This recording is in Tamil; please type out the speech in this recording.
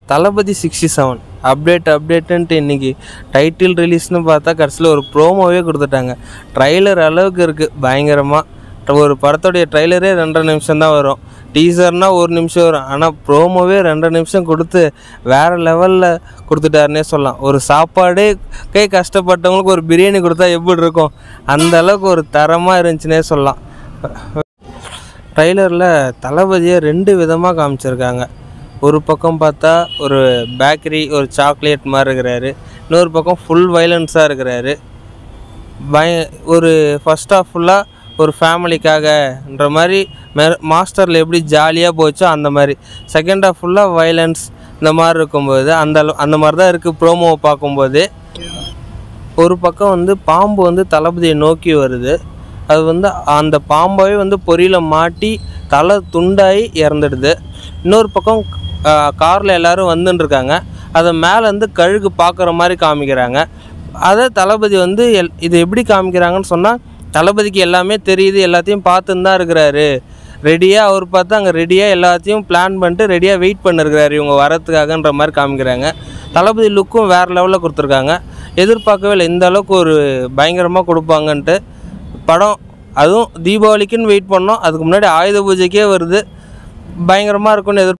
தளபதி சிக்ஸ்டி செவன் அப்டேட் அப்டேட்டுன்ட்டு இன்றைக்கி டைட்டில் ரிலீஸ்னு பார்த்தா கடைசியில் ஒரு ப்ரோமோவே கொடுத்துட்டாங்க ட்ரைலர் அளவுக்கு இருக்குது பயங்கரமாக ஒரு படத்தோடைய ட்ரைலரே ரெண்டரை நிமிஷம் தான் வரும் டீசர்னால் ஒரு நிமிஷம் வரும் ஆனால் ப்ரோமோவே ரெண்டரை நிமிஷம் கொடுத்து வேறு லெவலில் கொடுத்துட்டாருன்னே சொல்லலாம் ஒரு சாப்பாடே கை கஷ்டப்பட்டவங்களுக்கு ஒரு பிரியாணி கொடுத்தா எப்படி இருக்கும் அந்த அளவுக்கு ஒரு தரமாக இருந்துச்சுன்னே சொல்லலாம் ட்ரைலரில் தளபதியை ரெண்டு விதமாக காமிச்சிருக்காங்க ஒரு பக்கம் பார்த்தா ஒரு பேக்கரி ஒரு சாக்லேட் மாதிரி இருக்கிறாரு இன்னொரு பக்கம் ஃபுல் வைலன்ஸாக இருக்கிறாரு பய ஒரு ஃபஸ்ட் ஆஃப் ஃபுல்லாக ஒரு ஃபேமிலிக்காகன்ற மாதிரி மெ மாஸ்டரில் எப்படி ஜாலியாக போச்சோ அந்த மாதிரி செகண்ட் ஆஃப் ஃபுல்லாக வைலன்ஸ் இந்த மாதிரி இருக்கும்போது அந்த அளவு- அந்த மாதிரி தான் இருக்குது ப்ரோமோவை பார்க்கும்போது ஒரு பக்கம் வந்து பாம்பு வந்து தளபதியை நோக்கி வருது அது வந்து அந்த பாம்பாவே வந்து பொரியில் மாட்டி தலை துண்டாகி இறந்துடுது இன்னொரு பக்கம் காரில் எல்லாரும் வந்துன்னு இருக்காங்க அதை மேலே வந்து கழுகு பார்க்குற மாதிரி காமிக்கிறாங்க அதை தளபதி வந்து எல் இது எப்படி காமிக்கிறாங்கன்னு சொன்னால் தளபதிக்கு எல்லாமே தெரியுது எல்லாத்தையும் பார்த்துன்னு தான் இருக்கிறாரு ரெடியாக அவர் பார்த்து அங்கே ரெடியாக எல்லாத்தையும் பிளான் பண்ணிட்டு ரெடியாக வெயிட் பண்ணிருக்கிறாரு இவங்க வரத்துக்காகன்ற மாதிரி காமிக்கிறாங்க தளபதி லுக்கும் வேறு லெவலில் கொடுத்துருக்காங்க எதிர்பார்க்கவே இல்லை இந்த அளவுக்கு ஒரு பயங்கரமாக கொடுப்பாங்கன்ட்டு படம் அதுவும் தீபாவளிக்குன்னு வெயிட் பண்ணோம் அதுக்கு முன்னாடி ஆயுத பூஜைக்கே வருது பயங்கரமாக இருக்கும்னு எதிர்